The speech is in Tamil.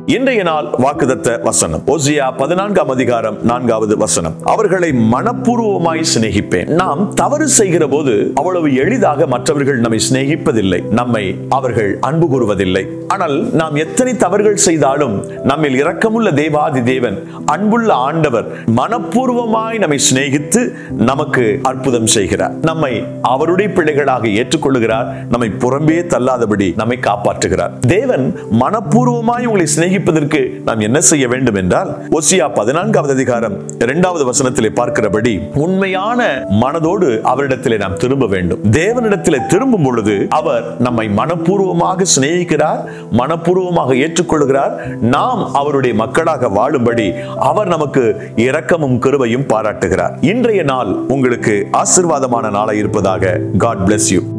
இன்றைய நாள் வாக்குதத்த வசனம் ஓசியா பதினான்காம் அதிகாரம் நான்காவது வசனம் அவர்களை மனப்பூர்வமாய் சிநேகிப்பேன் நாம் தவறு செய்கிற போது அவ்வளவு எளிதாக மற்றவர்கள் நம்மை சிநேகிப்பதில்லை நம்மை அவர்கள் அன்பு கூறுவதில்லை ஆனால் நாம் எத்தனை தவறுகள் செய்தாலும் நம்மில் இரக்கமுள்ள தேவாதி தேவன் அன்புள்ள ஆண்டவர் மனப்பூர்வமாய் நம்மை சிநேகித்து நமக்கு அற்புதம் செய்கிறார் நம்மை அவருடைய பிள்ளைகளாக ஏற்றுக்கொள்ளுகிறார் நம்மை புறம்பே தள்ளாதபடி நம்மை காப்பாற்றுகிறார் தேவன் மனப்பூர்வமாய் உங்களை சிநேகிப்பதற்கு நாம் என்ன செய்ய வேண்டும் என்றால் ஒசியா பதினான்காவது அதிகாரம் இரண்டாவது வசனத்திலே பார்க்கிறபடி உண்மையான மனதோடு அவரிடத்திலே நாம் திரும்ப வேண்டும் தேவனிடத்திலே திரும்பும் பொழுது அவர் நம்மை மனப்பூர்வமாக சிநேகிக்கிறார் மனப்பூர்வமாக ஏற்றுக்கொள்கிறார் நாம் அவருடைய மக்களாக வாழும்படி அவர் நமக்கு இரக்கமும் கிருபையும் பாராட்டுகிறார் இன்றைய நாள் உங்களுக்கு ஆசிர்வாதமான நாளாய் இருப்பதாக காட் bless யூ